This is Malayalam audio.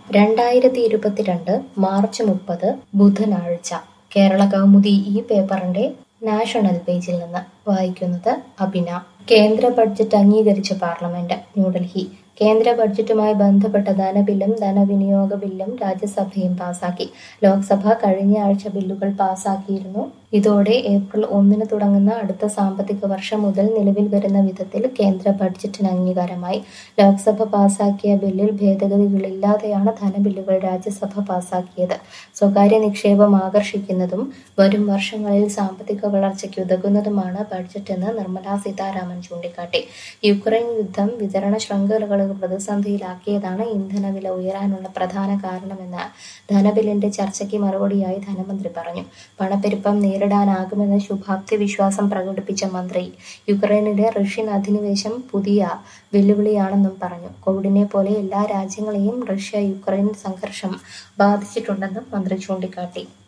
രണ്ടായിരത്തി ഇരുപത്തിരണ്ട് മാർച്ച് മുപ്പത് ബുധനാഴ്ച കേരള കൗമുദി ഈ പേപ്പറിന്റെ നാഷണൽ പേജിൽ നിന്ന് വായിക്കുന്നത് അഭിന കേന്ദ്ര ബഡ്ജറ്റ് അംഗീകരിച്ച പാർലമെന്റ് ന്യൂഡൽഹി കേന്ദ്ര ബഡ്ജറ്റുമായി ബന്ധപ്പെട്ട ധനബില്ലും ധനവിനിയോഗ ബില്ലും രാജ്യസഭയും പാസാക്കി ലോക്സഭ കഴിഞ്ഞ ആഴ്ച ബില്ലുകൾ പാസാക്കിയിരുന്നു ഇതോടെ ഏപ്രിൽ ഒന്നിന് തുടങ്ങുന്ന അടുത്ത സാമ്പത്തിക വർഷം മുതൽ നിലവിൽ വരുന്ന വിധത്തിൽ കേന്ദ്ര ബഡ്ജറ്റിന് അംഗീകാരമായി ലോക്സഭ പാസാക്കിയ ബില്ലിൽ ഭേദഗതികളില്ലാതെയാണ് ധനബില്ലുകൾ രാജ്യസഭ പാസാക്കിയത് സ്വകാര്യ നിക്ഷേപം ആകർഷിക്കുന്നതും വരും വർഷങ്ങളിൽ സാമ്പത്തിക വളർച്ചയ്ക്ക് ഉതകുന്നതുമാണ് ബഡ്ജറ്റെന്ന് നിർമ്മലാ സീതാരാമൻ ചൂണ്ടിക്കാട്ടി യുക്രൈൻ യുദ്ധം വിതരണ ശൃംഖലകൾ പ്രതിസന്ധിയിലാക്കിയതാണ് ഇന്ധനവില ഉയരാനുള്ള പ്രധാന കാരണമെന്ന് ധനബില്ലിന്റെ ചർച്ചയ്ക്ക് മറുപടിയായി ധനമന്ത്രി പറഞ്ഞു പണപ്പെരുപ്പം നേരിടാനാകുമെന്ന ശുഭാപ്തി വിശ്വാസം പ്രകടിപ്പിച്ച മന്ത്രി യുക്രൈനിലെ റഷ്യൻ അധിനിവേശം പുതിയ വെല്ലുവിളിയാണെന്നും പറഞ്ഞു കോവിഡിനെ പോലെ എല്ലാ രാജ്യങ്ങളെയും റഷ്യ യുക്രൈൻ സംഘർഷം ബാധിച്ചിട്ടുണ്ടെന്നും മന്ത്രി ചൂണ്ടിക്കാട്ടി